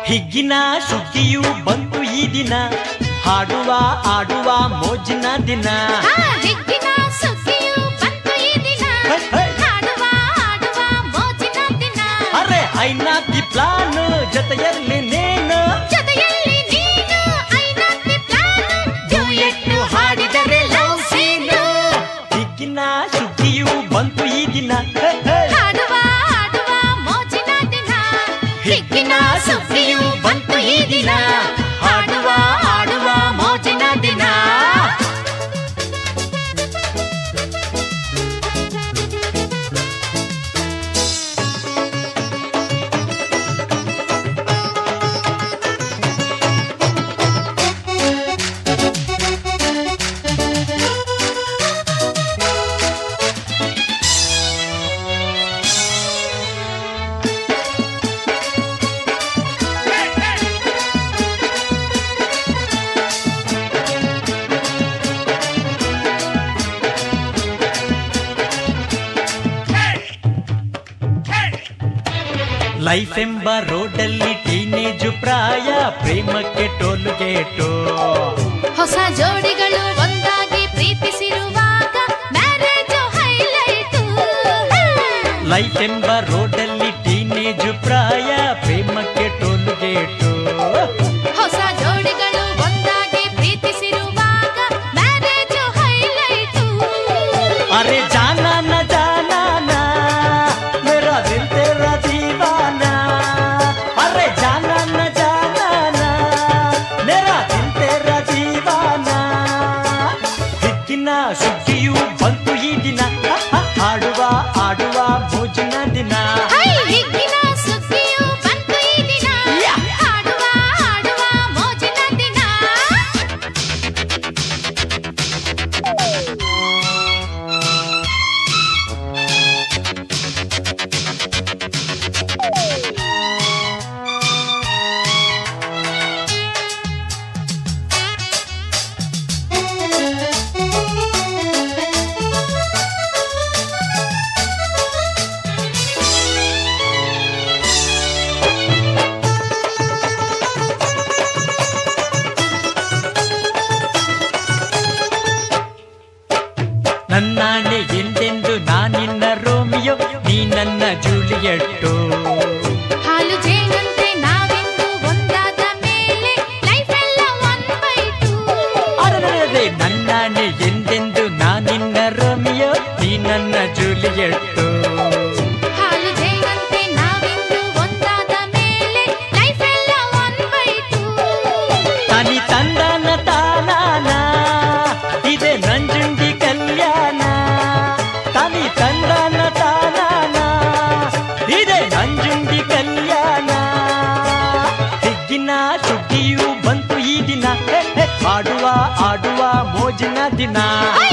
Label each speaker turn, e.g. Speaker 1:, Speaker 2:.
Speaker 1: ಹಿಗ್ಗಿನ ಸುಗ್ಗಿಯು ಬಂತು ಈ ದಿನ ಹಾಡುವ ಆಡುವ ಮೋಜಿನ ದಿನ
Speaker 2: ಆ ಹಿಗ್ಗಿನ ಸುಗ್ಗಿಯು ಬಂತು ಈ ದಿನ
Speaker 1: ಹೇ, ಹೇ.
Speaker 2: ಹಾಡುವ ಆಡುವ ಮೋಜಿನ ದಿನ
Speaker 1: ಅರೆ ಐನಾತಿ ಪ್ಲಾನ್ ಜೊತೆಯಲ್ಲಿ ನೇನು
Speaker 2: ಜೊತೆಯಲ್ಲಿ ನೀನು ಐನಂತೆ ಪ್ಲಾನ್ ಡ್ಯೂಯೆಟ್ ಹಾಡಿದರೆ ಲವ್ ಸೀನು
Speaker 1: ಹಿಗ್ಗಿನ ಸುಗ್ಗಿಯು ಬಂತು ಈ ದಿನ ಹೇ, ಹೇ.
Speaker 2: ಹಾಡುವ ಆಡುವ ಮೋಜಿನ ದಿನ ಹಿಗ್ಗಿನ ಸುಗ್ಗಿಯು ಬಂತು ಈ ದಿನ ಹಾಡುವ ಆಡುವ ಮೋಜಿನ ದಿನ
Speaker 1: ಲೈಫ್ ಎಂಬ ರೋಡಲ್ಲಿ ಟೀನೇಜು ಪ್ರಾಯ ಪ್ರೇಮಕ್ಕೆ ಟೋಲು ಗೇಟು
Speaker 2: ಹೊಸ ಜೋಡಿಗಳು ಒಂದಾಗಿ ಪ್ರೀತಿಸಿರುವಾಗ ಮ್ಯಾರೇಜ್ ಹೈಲೈಟು
Speaker 1: ಲೈಫ್ ಎಂಬ ರೋಡಲ್ಲಿ ಟೀನೇಜು ಪ್ರಾಯ ಪ್ರೇಮಕ್ಕೆ ಟೋಲು ಗೇಟು
Speaker 2: ಹೊಸ ಜೋಡಿಗಳು ಒಂದಾಗಿ ಪ್ರೀತಿಸಿರುವಾಗ ಮ್ಯಾರೇಜ್ ಹೈಲೈಟು
Speaker 1: ಅರೆ ಜಾನಾ ನ ಜಾನಾ ನ ಮೇರಾ ದಿಲ್ ತೇರಾ ದೀವಾನಾ ಅರೆ ಜಾನಾ ನ ಜಾನಾ ನ ಮೇರಾ ದಿಲ್ ತೇರಾ ದೀವಾನಾ ಹಿಗ್ಗಿನ ಸುಗ್ಗಿಯು ಬಂತು ಈ ದಿನ ಹ, ಹ, ಹಾಡುವ ಆಡುವ ಭೋಜನ ದಿನ
Speaker 2: ಹೈ ಹಿಗ್ಗಿನ ಸುಗ್ಗಿಯು ಬಂತು ಈ ದಿನ
Speaker 1: ಯಾ.
Speaker 2: ಹಾಡುವ ಹಾಡುವ ಮೋಜಿನ ದಿನ
Speaker 1: ನನ್ನಾಣೆ ಎಂದೆಂದು ನಾನಿನ್ನ ರೋಮಿಯೋ ನೀ ನನ್ನ ಜೂಲಿಯಟ್ಟು
Speaker 2: ಹಾಲು ಜೇನಂತೆ ನಾವೆಂದು ಒಂದಾದ ಮೇಲೆ ಲೈಫ್ ಎಲ್ಲ ಒನ್ ಬೈ ಟೂ
Speaker 1: ಅರರರೆ ನನ್ನಾಣೆ ಎಂದೆಂದು ನಾನಿನ್ನ ರೋಮಿಯೋ ನೀ ನನ್ನ ಜೂಲಿಯಟ್ಟು
Speaker 2: ಹಾಲು ಜೇನಂತೆ ನಾವೆಂದು ಒಂದಾದ ಮೇಲೆ ಲೈಫ್ ಎಲ್ಲ ಒನ್ ಬೈ ಟೂ
Speaker 1: ತನಿ ತಂದನ ತಾನಾನ ಇದೆ ನಂಜುಂಡಿ ಕಲ್ಯಾಣ ತನಿ ತಂದನ ತಾನಾನ ಇದೆ ನಂಜುಂಡಿ ಕಲ್ಯಾಣ ಹಿಗ್ಗಿನ ಸುಗ್ಗಿಯು ಬಂತು ಈ ದಿನ ಹೆ, ಹೆ, ಆಡುವ ಆಡುವ ಮೋಜಿನ ದಿನ
Speaker 2: ಹೈ